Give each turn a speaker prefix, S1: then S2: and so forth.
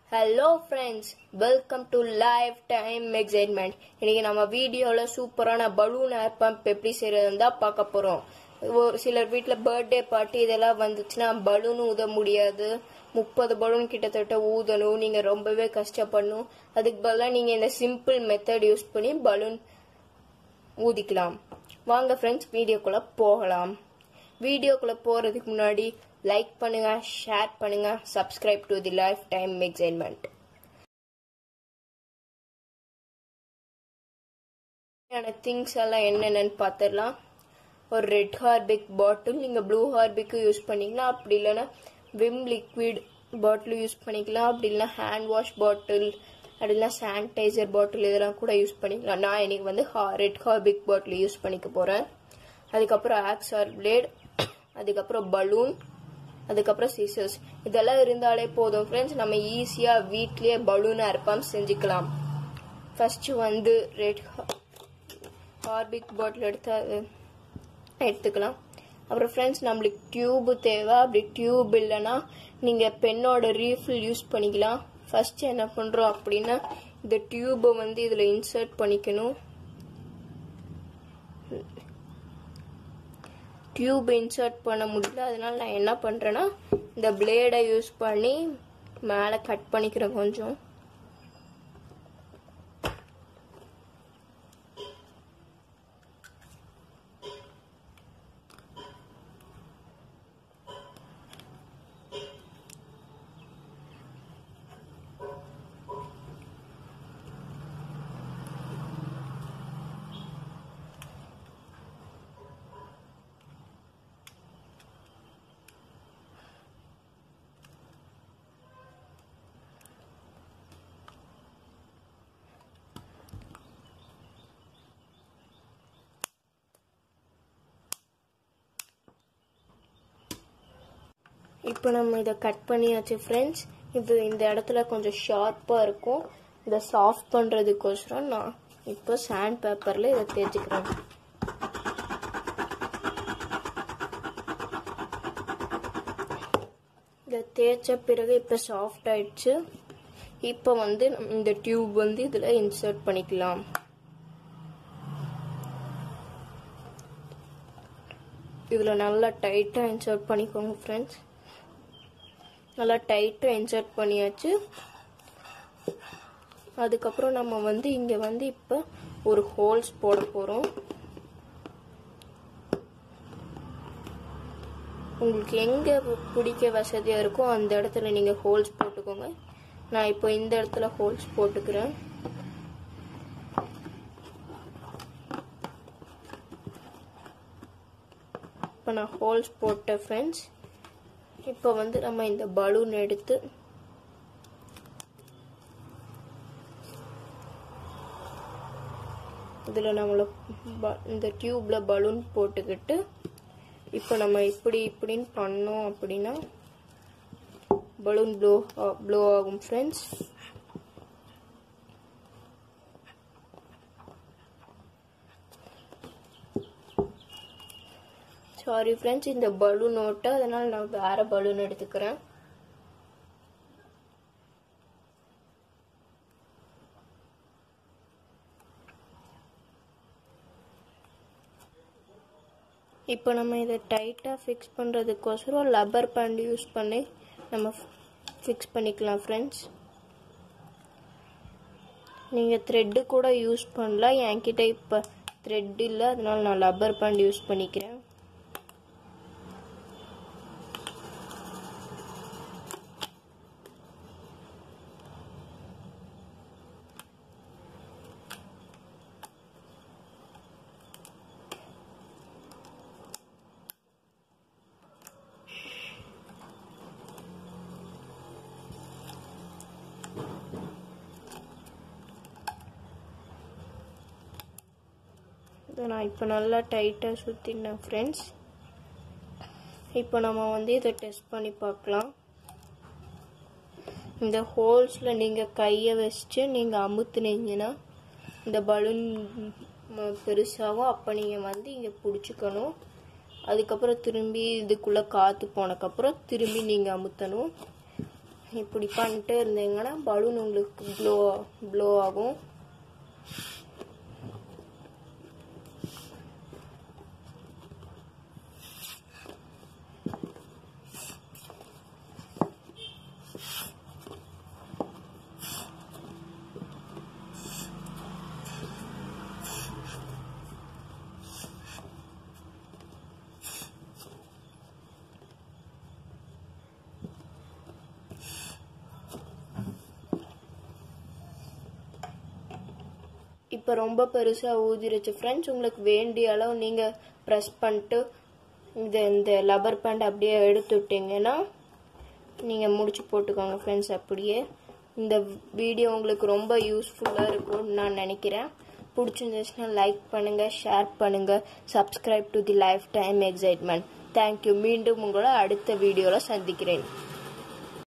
S1: hello friends welcome to life time excitement இன்னைக்கு நம்ம வீடியோவில் சூப்பரான பலூன் ஏர் பம்ப் எப்படி செய்யறதுன்னு தான் பார்க்க போகிறோம் ஒரு சிலர் வீட்டில் பர்த்டே பார்ட்டி இதெல்லாம் வந்துச்சுன்னா பலூன் ஊத முடியாது முப்பது பலூன் கிட்டத்தட்ட ஊதணும் நீங்கள் ரொம்பவே கஷ்டப்படணும் அதுக்கு பதிலாக நீங்கள் இந்த சிம்பிள் மெத்தட் யூஸ் பண்ணி பலூன் ஊதிக்கலாம் வாங்க ஃப்ரெண்ட்ஸ் வீடியோக்குள்ளே போகலாம் வீடியோக்குள்ளே போகிறதுக்கு முன்னாடி லைக் பண்ணுங்க ஷேர் பண்ணுங்க subscribe to the life time excitement things எல்லாம் என்னென்னு பார்த்துடலாம் ஒரு ரெட் ஹார்பிக் பாட்டில் நீங்கள் ப்ளூ ஹார்பிக்கு யூஸ் பண்ணிக்கலாம் அப்படி இல்லைன்னா விம் லிக்விட் பாட்டில் யூஸ் பண்ணிக்கலாம் அப்படி இல்லைன்னா ஹேண்ட் வாஷ் பாட்டில் அப்படி இல்லைனா சானிடைசர் பாட்டில் இதெல்லாம் கூட யூஸ் பண்ணிக்கலாம் நான் இன்னைக்கு வந்து ரெட் ஹார்பிக் பாட்டில் யூஸ் பண்ணிக்க போகிறேன் அதுக்கப்புறம் ஆக்ஸார் பிளேட் அதுக்கப்புறம் பலூன் அதுக்கப்புறம் சீசர்ஸ் இதெல்லாம் இருந்தாலே போதும் ஃப்ரெண்ட்ஸ் நம்ம ஈஸியாக வீட்லேயே பலூன் அரைப்பாம் செஞ்சுக்கலாம் ஃபஸ்ட்டு வந்து ரெட் ஹார்பிக் பாட்டில் எடுத்து அது எடுத்துக்கலாம் அப்புறம் ஃப்ரெண்ட்ஸ் நம்மளுக்கு டியூப் தேவை அப்படி டியூப் இல்லைன்னா நீங்கள் பெண்ணோட ரீஃபில் யூஸ் பண்ணிக்கலாம் ஃபஸ்ட்டு என்ன பண்ணுறோம் அப்படின்னா இந்த டியூப்பை வந்து இதில் இன்சர்ட் பண்ணிக்கணும் டியூப் இன்சர்ட் பண்ண முடியல அதனால நான் என்ன பண்ணுறேன்னா இந்த பிளேடை யூஸ் பண்ணி மேலே கட் பண்ணிக்கிறேன் கொஞ்சம் இப்போ நம்ம இதை கட் பண்ணியாச்சு ஃப்ரெண்ட்ஸ் இது இந்த இடத்துல கொஞ்சம் ஷார்ப்பாக இருக்கும் இதை சாஃப்ட் பண்ணுறதுக்கோசரம் நான் இப்போ சாண்ட் பேப்பரில் இதை தேய்ச்சிக்கிறேன் இதை தேய்ச்ச பிறகு இப்போ சாஃப்ட் ஆயிடுச்சு இப்போ வந்து இந்த டியூப் வந்து இதில் இன்சர்ட் பண்ணிக்கலாம் இதில் நல்லா டைட்டாக இன்சர்ட் பண்ணிக்கோங்க ஃப்ரெண்ட்ஸ் நல்லா டைட்டாக இன்சர்ட் பண்ணியாச்சு அதுக்கப்புறம் நம்ம வந்து இங்கே வந்து இப்போ ஒரு ஹோல்ஸ் போட போகிறோம் உங்களுக்கு எங்கே பிடிக்க வசதியாக இருக்கோ அந்த இடத்துல நீங்கள் ஹோல்ஸ் போட்டுக்கோங்க நான் இப்போ இந்த இடத்துல ஹோல்ஸ் போட்டுக்கிறேன் இப்போ நான் ஹோல்ஸ் போட்டேன் ஃப்ரெண்ட்ஸ் இப்போ வந்து நம்ம இந்த பலூன் எடுத்து இதில் நம்மளை இந்த டியூப்பில் பலூன் போட்டுக்கிட்டு இப்போ நம்ம இப்படி இப்படின்னு பண்ணோம் அப்படின்னா பலூன் ப்ளோ ப்ளோ ஆகும் ஃப்ரெண்ட்ஸ் சாரி ஃப்ரெண்ட்ஸ் இந்த பலூன் ஓட்ட அதனால் நான் வேற பலூன் எடுத்துக்கிறேன் இப்போ நம்ம இதை டைட்டாக ஃபிக்ஸ் பண்ணுறதுக்கோசரம் லப்பர் பேண்ட் யூஸ் பண்ணி நம்ம ஃபிக்ஸ் பண்ணிக்கலாம் ஃப்ரெண்ட்ஸ் நீங்கள் த்ரெட்டு கூட யூஸ் பண்ணலாம் என்கிட்ட இப்போ த்ரெட் இல்லை அதனால நான் லப்பர் பேண்ட் யூஸ் பண்ணிக்கிறேன் இதை நான் இப்போ நல்லா டைட்டாக சுற்றினேன் ஃப்ரெண்ட்ஸ் இப்போ நம்ம வந்து இதை டெஸ்ட் பண்ணி பார்க்கலாம் இந்த ஹோல்ஸில் நீங்கள் கையை வச்சுட்டு நீங்கள் அமுத்துனீங்கன்னா இந்த பலூன் பெருசாகும் அப்போ நீங்கள் வந்து இங்கே பிடிச்சிக்கணும் அதுக்கப்புறம் திரும்பி இதுக்குள்ளே காற்று போனக்கப்புறம் திரும்பி நீங்கள் அமுத்தணும் இப்படி பண்ணிட்டு இருந்தீங்கன்னா பலூன் உங்களுக்கு ப்ளோ ப்ளோ ஆகும் இப்போ ரொம்ப பெருசாக ஊதிருச்சு ஃப்ரெண்ட்ஸ் உங்களுக்கு வேண்டிய அளவு நீங்கள் ப்ரெஸ் பண்ணிட்டு இந்த இந்த லப்பர் பேண்ட் அப்படியே எடுத்து விட்டீங்கன்னா நீங்கள் முடிச்சு போட்டுக்கோங்க ஃப்ரெண்ட்ஸ் அப்படியே இந்த வீடியோ உங்களுக்கு ரொம்ப யூஸ்ஃபுல்லாக இருக்கும்னு நான் நினைக்கிறேன் பிடிச்சிருந்துச்சுன்னா லைக் பண்ணுங்கள் ஷேர் பண்ணுங்கள் subscribe to the life time excitement thank you மீண்டும் உங்களை அடுத்த வீடியோவில் சந்திக்கிறேன்